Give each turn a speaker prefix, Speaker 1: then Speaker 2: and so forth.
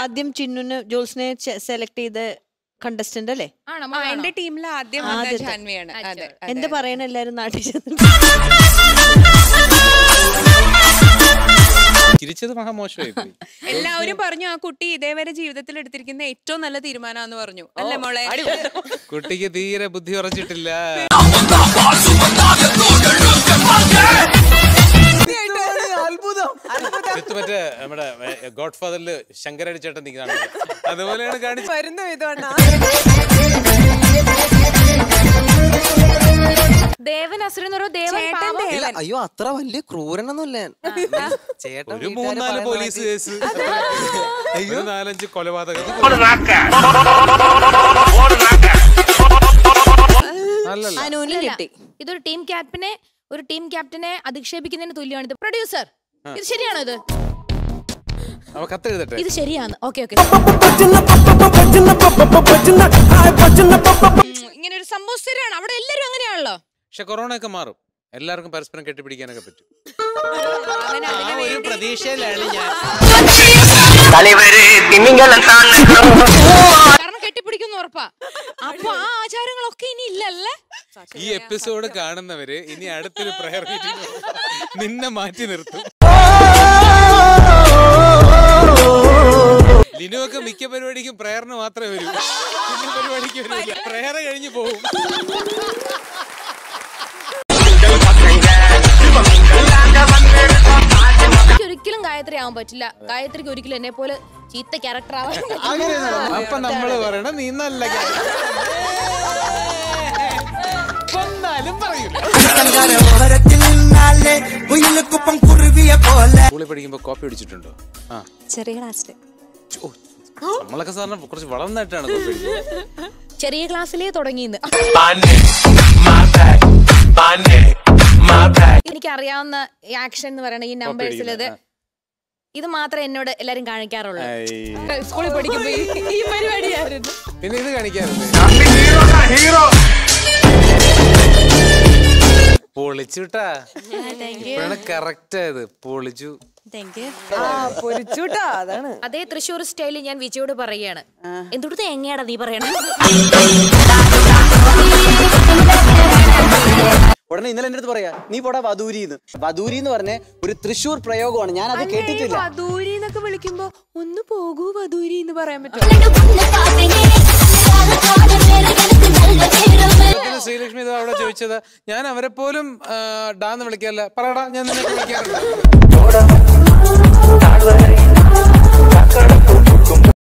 Speaker 1: ആദ്യം ചിന്നുന് ജോൾസിനെ സെലക്ട് ചെയ്ത കണ്ടസ്റ്റന്റ് അല്ലേ
Speaker 2: ആണോ
Speaker 3: ആ, എന്റെ ടീമിൽ ആദ്യം വന്ന
Speaker 1: ആദ്യത്തെ.
Speaker 3: ജാൻവിയാണ് അതെ
Speaker 1: എന്താ പറയണ എല്ലാരും നാട്ടിൽ ചെന്ന്
Speaker 4: ചിരിച്ചത് മഹാമോശമായി പോയി
Speaker 3: എല്ലാവരും പറഞ്ഞു ആ കുട്ടി ഇതേവരെ ജീവിതത്തിൽ എടുത്തിരിക്കുന്ന ഏറ്റവും നല്ല തീരുമാനമാന്ന് പറഞ്ഞു അല്ലേ മോളെ
Speaker 4: കുട്ടിക്ക് തീരെ ബുദ്ധി ഉറച്ചിട്ടില്ല വിത്ത് മറ്റേ നമ്മുടെ ഗോഡ് ഫാദറില് ശങ്കരടി ചേട്ടൻ നിൽക്കുന്നതാണ് അതുപോലെയാണ് കാണിച്ചത്
Speaker 5: വരുന്നു ഇതുകൊണ്ടാ
Speaker 2: ദേവൻ അസുരൻ എന്ന് പറയുമ്പോ ദേവൻ പാവം.
Speaker 6: ഇല്ല അയ്യോ അത്ര വലിയ ക്രൂരനൊന്നുമില്ല ഞാൻ. ചേട്ടൻ
Speaker 4: ഒരു
Speaker 6: വീട്ടുകാര്
Speaker 4: മൂന്നാല്
Speaker 6: പറയുന്ന
Speaker 4: പോലീസ്
Speaker 6: മാതിരി-
Speaker 4: കേസ് ഒരു നാലഞ്ച് കൊലപാതകം അല്ലല്ല
Speaker 1: അനുവിന്
Speaker 2: ഇല്ല,
Speaker 1: കിട്ടി
Speaker 2: ഇതൊരു ടീം ക്യാപ്റ്റനെ ഒരു ടീം ക്യാപ്റ്റനെ അധിക്ഷേപിക്കുന്നതിന് തുല്യമാണ് ഇത് പ്രൊഡ്യൂസർ ഇത് ശരിയാണോ ഇത്
Speaker 4: അവ കത്തെഴുതട്ടെ
Speaker 2: ഇത് ശരിയാണ് ഓക്കെ ഓക്കെ
Speaker 3: ഇങ്ങനെ ഒരു സംഭവം സ്ഥിരമാണ് അവിടെ എല്ലാരും അങ്ങനെയാണല്ലോ
Speaker 4: പക്ഷെ കൊറോണ ഒക്കെ മാറും എല്ലാവർക്കും പരസ്പരം കെട്ടിപ്പിടിക്കാനൊക്കെ പറ്റും
Speaker 3: അവൻ അതിന്
Speaker 6: ഒരു
Speaker 3: വേണ്ടി
Speaker 6: പ്രതീക്ഷയിലാണ് ഞാൻ
Speaker 3: കാരണം കെട്ടിപ്പിടിക്കുന്ന ഉറപ്പാ അപ്പൊ ആ ആചാരങ്ങളൊക്കെ ഇനി ഇല്ലല്ലേ
Speaker 4: ഈ എപ്പിസോഡ് കാണുന്നവര് ഇനി അടുത്തൊരു പ്രയർ മീറ്റിംഗ് നിന്നെ മാറ്റി നിർത്തും ലിനുവൊക്കെ മിക്ക പരിപാടിക്കും പ്രയറിന് മാത്രമേ വരൂ പിന്നെ പരിപാടിക്ക് വരില്ല പ്രയർ കഴിഞ്ഞ് പോകും
Speaker 2: എനിക്ക് ഒരിക്കലും ഗായത്രി ആവാൻ പറ്റില്ല ഗായത്രിക്ക് ഒരിക്കലും എന്നെ പോലെ ചീത്ത ക്യാരക്ടർ ആവാൻ പറ്റില്ല.
Speaker 4: അപ്പൊ നമ്മള് പറയണം നീ നല്ല guy. കൊന്നാലും പറയൂല സ്കൂളിൽ പഠിക്കുമ്പോ കോപ്പി അടിച്ചിട്ടുണ്ടോ ആ
Speaker 5: ചെറിയ ക്ലാസ്സിൽ
Speaker 4: ഓ, നമ്മളൊക്കെ സാറിന് കുറച്ച് വളർന്നിട്ടാണ് കോപ്പി അടിക്കുന്നത്
Speaker 2: ചെറിയ ക്ലാസ്സിലേ തുടങ്ങിയെന്ന് എനിക്ക് അറിയാവുന്ന ഈ ആക്ഷൻ എന്ന് പറയുന്ന ഈ നമ്പേഴ്സിൽ ഇത് ഇത് മാത്രമേ എന്നോട് എല്ലാരും കാണിക്കാറുള്ളൂ
Speaker 4: ഐ.
Speaker 2: സ്കൂളിൽ പഠിക്കുമ്പോ ഈ- ഈ പരിപാടിയായിരുന്നു
Speaker 4: പിന്നെ ഇത് കാണിക്കാറുണ്ട് പൊളിച്ചുട്ടാ ഇപ്പോഴാണ് കറക്റ്റ് ആയത് പൊളിച്ചു
Speaker 5: ആ പൊരിച്ചൂട്ടാ അതാണ്
Speaker 2: അതേ തൃശ്ശൂർ സ്റ്റൈലിൽ ഞാൻ വിജയോട് പറയുകയാണ് എന്തുകൊണ്ട് എങ്ങനെയാടാ നീ പറയണത്
Speaker 6: ഉടനെ ഇന്നലെ എന്റെ അടുത്ത് പറയാ നീ പോടാ വധൂരി എന്ന് വധൂരി എന്ന് പറഞ്ഞ ഒരു തൃശ്ശൂർ പ്രയോഗമാണ് ഞാൻ അത് കേട്ടിട്ടില്ല
Speaker 3: വധൂരി എന്നൊക്കെ വിളിക്കുമ്പോ ഒന്ന് പോകൂ വധൂരി എന്ന് പറയാൻ പറ്റും
Speaker 4: പിന്നെ ശ്രീലക്ഷ്മി ഇത് അവിടെ ചോദിച്ചത് ഞാൻ അവരെ പോലും ആ, ഡാന്ന് വിളിക്കാറില്ല പറയടാ ഞാൻ നിന്നെ വിളിക്കാറുണ്ട്